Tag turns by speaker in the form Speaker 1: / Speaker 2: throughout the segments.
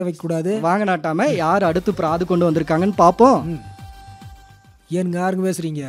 Speaker 1: வைக்கக்கூடாது
Speaker 2: வாங்க நாட்டாம யார் அடுத்து பிராது கொண்டு வந்திருக்காங்கன்னு பார்ப்போம்
Speaker 1: ஏனுங்க யாருங்க பேசுறீங்க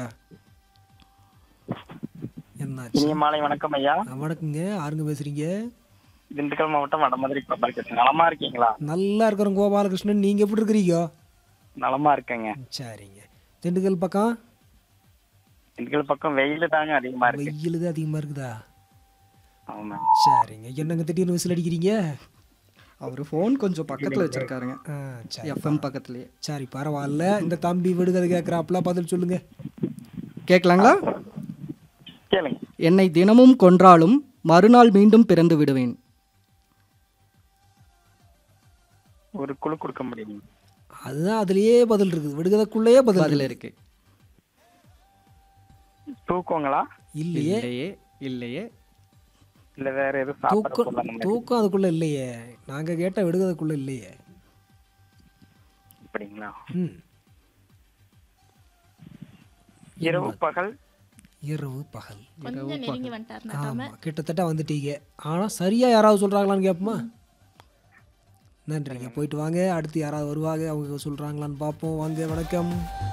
Speaker 1: என்னாச்சு
Speaker 3: இனிய மாலை வணக்கம் ஐயா
Speaker 1: ஆ, வணக்கங்க யாருங்க பேசுறீங்க
Speaker 3: திண்டுக்கல் மாவட்டம் வடமதுரை கோபாலகிருஷ்ணன் நலமா இருக்கீங்களா
Speaker 1: நல்லா இருக்கிறோம் கோபாலகிருஷ்ணன் நீங்க எப்படி இருக்கிறீங்க
Speaker 3: நலமா இருக்கேங்க
Speaker 1: சரிங்க திண்டுக்கல் பக்கம்
Speaker 3: திண்டுக்கல் பக்கம் வெயில் தாங்க அதிகமா இருக்கு
Speaker 1: வெயில் தான் அதிகமா இருக்குதா
Speaker 3: ஆமா
Speaker 1: சரிங்க என்னங்க திடீர்னு விசில் அடிக்கிறீங்க
Speaker 2: அவர் ஃபோன் கொஞ்சம் பக்கத்துல வச்சிருக்காருங்க
Speaker 1: ஆ, சரி
Speaker 2: எஃப்எம் பக்கத்துலயே
Speaker 1: சரி பரவாயில்ல இந்த தம்பி விடுகதை கேட்குறாப்புல பதில் சொல்லுங்க
Speaker 2: கேட்கலாங்களா
Speaker 3: கேளுங்க
Speaker 2: என்னை தினமும் கொன்றாலும் மறுநாள் மீண்டும் பிறந்து விடுவேன்
Speaker 3: ஒரு குழு கொடுக்க முடியும்
Speaker 1: அதுதான் அதுலயே பதில் இருக்குது விடுகதைக்குள்ளேயே பதில்
Speaker 2: பதில்
Speaker 1: இருக்கு.
Speaker 2: இருக்கு
Speaker 3: தூக்கங்களா
Speaker 1: இல்லையே
Speaker 2: இல்லையே இல்லையே
Speaker 3: இல்ல வேற எதுவும் சாப்பிட
Speaker 1: தூக்கம்
Speaker 3: பொருள் அந்த மாதிரி
Speaker 1: தூக்கம் அதுக்குள்ள இல்லையே நாங்க கேட்ட விடுகதைக்குள்ள இல்லையே
Speaker 3: அப்படிங்களா
Speaker 1: ம்
Speaker 3: இரவு பகல்
Speaker 1: இரவு பகல்
Speaker 4: கொஞ்சம் நெருங்கி வந்துட்டார் நட்டாம
Speaker 1: ஆமா கிட்டத்தட்ட வந்துட்டீங்க ஆனா சரியா யாராவது சொல்றாங்களான்னு கேட்போமா நன்றிங்க போயிட்டு வாங்க அடுத்து யாராவது வருவாங்க அவங்க சொல்றாங்களான்னு பார்ப்போம் வாங்க வணக்கம்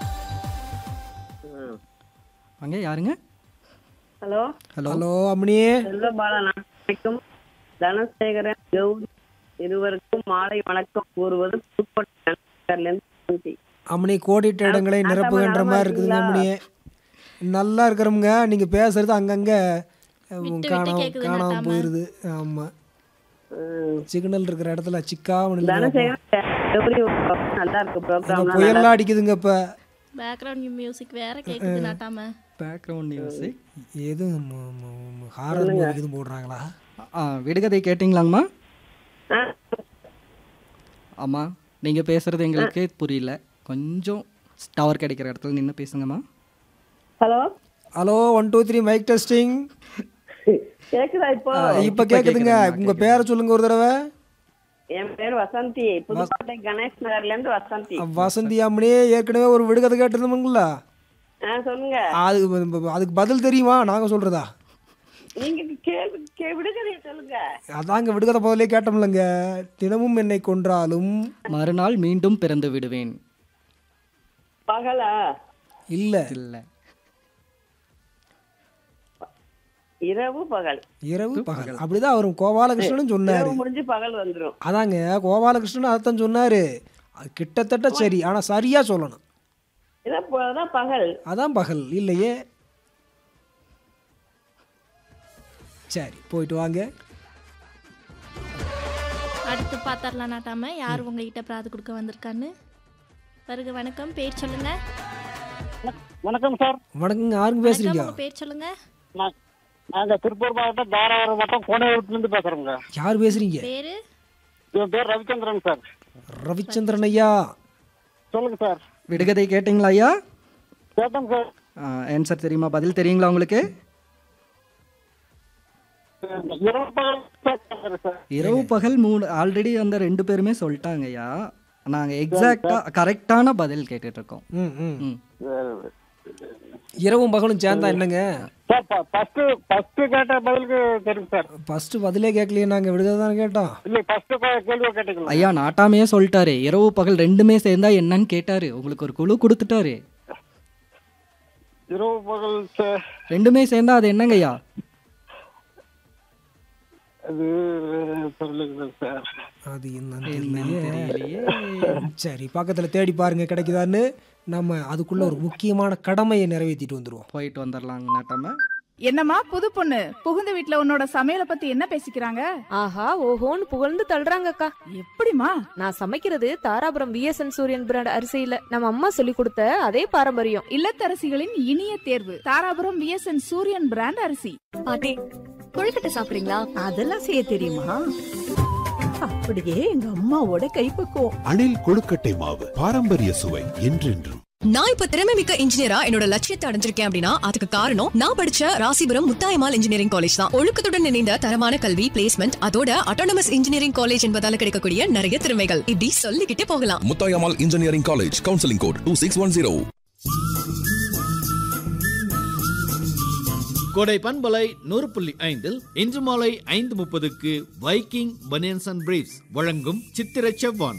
Speaker 2: வாங்க யாருங்க
Speaker 5: ஹலோ
Speaker 2: ஹலோ
Speaker 1: ஹலோ அம்மணியே
Speaker 5: செல்வபாலனுக்கும் தனசேகரன் கௌரி இருவருக்கும் மாலை வணக்கம் கூறுவது புதுக்கோட்டை நகர்லேருந்து சாந்தி.
Speaker 1: அம்மணி கோடிட்ட இடங்களை
Speaker 5: நான்
Speaker 1: நிரப்புகின்ற
Speaker 5: நலமா
Speaker 1: மாதிரி இருக்குதுங்க
Speaker 5: இருக்கீங்களா?
Speaker 1: அம்மணியே நல்லா இருக்கிறோமுங்க நீங்க பேசுறது அங்கங்க அஹ்,
Speaker 4: விட்டு
Speaker 1: காணாம
Speaker 4: கேக்குது
Speaker 1: காணாம
Speaker 4: நட்டாம.
Speaker 1: போயிருது ஆமா
Speaker 5: ம்.
Speaker 1: சிக்னல் இருக்கிற இடத்துல சிக்காம
Speaker 5: தனசேகரன் கௌரி நல்லா இருக்கு ப்ரோக்ராம்
Speaker 1: புயல்லாம் அடிக்குதுங்க இப்ப
Speaker 4: பேக்ரவுண்ட் மியூசிக் வேற கேக்குது நட்டாம
Speaker 2: பேக்ரவுண்ட் மியூசிக்
Speaker 1: எதுவும் ஹாரர் மூவி எதுவும் போடுறாங்களா
Speaker 2: ஆ விடுகதை கேட்டிங்களாங்கம்மா ஆமா நீங்க பேசுறது எங்களுக்கு புரியல கொஞ்சம் டவர் கிடைக்கிற இடத்துல நின்று பேசுங்கம்மா
Speaker 5: hello
Speaker 1: hello one two three mic testing
Speaker 5: கேக்குதா இப்போ
Speaker 1: இப்ப கேக்குதுங்க உங்க பேரை சொல்லுங்க ஒரு தடவை
Speaker 5: என் பேர் வசந்தி புதுக்கோட்டை கணேஷ் நகர்ல இருந்து வசந்தி
Speaker 1: வசந்தி அம்மனே ஏற்கனவே ஒரு விடுகதை கேட்டிருந்தோமுங்களா
Speaker 5: ஆ சொல்லுங்க
Speaker 1: அது அதுக்கு பதில் தெரியுமா நாங்க சொல்றதா
Speaker 5: நீங்க கேள்வி கே- விடுகதையை சொல்லுங்க
Speaker 1: அதாங்க விடுகதை பதிலே கேட்டோம்லங்க தினமும் என்னை கொன்றாலும்
Speaker 2: மறுநாள் மீண்டும் பிறந்து விடுவேன்
Speaker 5: பகலா
Speaker 1: இல்ல
Speaker 2: இல்ல
Speaker 5: இரவு பகல்
Speaker 1: இரவு பகல் அப்படிதான் அவர் கோபாலகிருஷ்ணனும் சொன்னாரு
Speaker 5: இரவு முடிஞ்சு பகல் வந்துரும்
Speaker 1: அதாங்க கோபாலகிருஷ்ணன் அதைத்தான் சொன்னாரு அது கிட்டத்தட்ட சரி ஆனா சரியா சொல்லணும்
Speaker 5: இதான் ப- அதான் பகல்
Speaker 1: அதான் பகல் இல்லையே சரி போயிட்டு வாங்க
Speaker 4: அடுத்து பார்த்தரலாம் நாட்டாம யார் உங்ககிட்ட பிராது கொடுக்க வந்திருக்கான்னு வருக வணக்கம் பேர் சொல்லுங்க
Speaker 3: வணக்கம் சார்
Speaker 1: வணக்கங்க யாருங்க
Speaker 4: வணக்கம்
Speaker 1: பேசுறீங்க
Speaker 4: உங்க பேர் சொல்லுங்க
Speaker 3: நாங்க திருப்பூர் மாவட்டம் தாராபுரம் மாவட்டம் கோனையூர்ல இருந்து பேசுறோங்க
Speaker 1: யார் பேசுறீங்க
Speaker 4: பேரு
Speaker 3: என் பேர் ரவிச்சந்திரன் சார்
Speaker 1: ரவிச்சந்திரன் ஐயா
Speaker 3: சொல்லுங்க சார்
Speaker 2: விடுகதை கேட்டிங்களா ஐயா
Speaker 3: கேட்டோம் சார்
Speaker 2: ஆன்சர் தெரியுமா பதில் தெரியுங்களா உங்களுக்கு
Speaker 3: இரவு பகல் சார்
Speaker 2: இரவு பகல் மூணு ஆல்ரெடி அந்த ரெண்டு பேருமே சொல்லிட்டாங்க ஐயா நாங்க எக்ஸாக்டா கரெக்டான பதில் கேட்டுட்டு இருக்கோம்
Speaker 1: ம் ம்
Speaker 2: ம்
Speaker 1: இரவும் பகலும் சேர்ந்தா என்னங்க
Speaker 3: சார் ஃபர்ஸ்ட் ஃபர்ஸ்ட் கேட்ட பதிலுக்கு தெரியும் சார்
Speaker 1: ஃபர்ஸ்ட் பதிலே கேட்கலையே நாங்க விடுதலை தானே கேட்டோம்
Speaker 3: இல்ல ஃபர்ஸ்ட் கேள்வி கேட்டீங்களா
Speaker 2: ஐயா நாட்டாமையே சொல்லிட்டாரு இரவு பகல் ரெண்டுமே சேர்ந்தா என்னன்னு கேட்டாரு உங்களுக்கு ஒரு குழு கொடுத்துட்டாரு
Speaker 3: இரவு பகல் சார்
Speaker 2: ரெண்டுமே சேர்ந்தா அது என்னங்க ஐயா
Speaker 3: அது சொல்லுங்க சார்
Speaker 1: அது என்னன்னு தெரியலையே சரி பக்கத்துல தேடி பாருங்க கிடைக்குதான்னு நம்ம அதுக்குள்ள ஒரு முக்கியமான கடமையை நிறைவேற்றிட்டு வந்துருவோம்
Speaker 2: போயிட்டு வந்துடலாங்க நாட்டாம
Speaker 6: என்னம்மா புது பொண்ணு புகுந்த வீட்ல உன்னோட சமையல பத்தி என்ன பேசிக்கிறாங்க
Speaker 7: ஆஹா ஓஹோன்னு புகழ்ந்து தள்ளுறாங்கக்கா
Speaker 6: எப்படிமா
Speaker 7: நான் சமைக்கிறது தாராபுரம் விஎஸ்என் சூரியன் பிராண்ட் அரிசியில நம்ம அம்மா சொல்லி கொடுத்த அதே பாரம்பரியம்
Speaker 6: இல்லத்தரசிகளின் இனிய தேர்வு தாராபுரம் விஎஸ்என் சூரியன் பிராண்ட் அரிசி
Speaker 8: பாட்டி கொழுக்கட்டை சாப்பிடுறீங்களா
Speaker 9: அதெல்லாம் செய்ய தெரியுமா அப்படியே எங்க அம்மாவோட கைப்பக்குவம்
Speaker 10: அணில் கொழுக்கட்டை மாவு பாரம்பரிய சுவை என்றென்றும்
Speaker 8: நான் இப்ப திறமை மிக்க இன்ஜினியரா என்னோட லட்சியத்தை அடைஞ்சிருக்கேன் அப்படின்னா அதுக்கு காரணம் நான் படிச்ச ராசிபுரம் முத்தாயமால் இன்ஜினியரிங் காலேஜ் தான் ஒழுக்கத்துடன் இணைந்த தரமான கல்வி பிளேஸ்மெண்ட் அதோட அட்டானமஸ் இன்ஜினியரிங் காலேஜ் என்பதால கிடைக்கக்கூடிய நிறைய திறமைகள் இப்படி சொல்லிக்கிட்டே போகலாம்
Speaker 11: Muthayammal engineering college counselling code two six one zero
Speaker 12: கோடை பண்பலை நூறு புள்ளி ஐந்தில் இன்று மாலை ஐந்து முப்பதுக்கு வைக்கிங் பனியன்ஸ் அண்ட் பிரீஃப்ஸ் வழங்கும் சித்திர செவ்வான்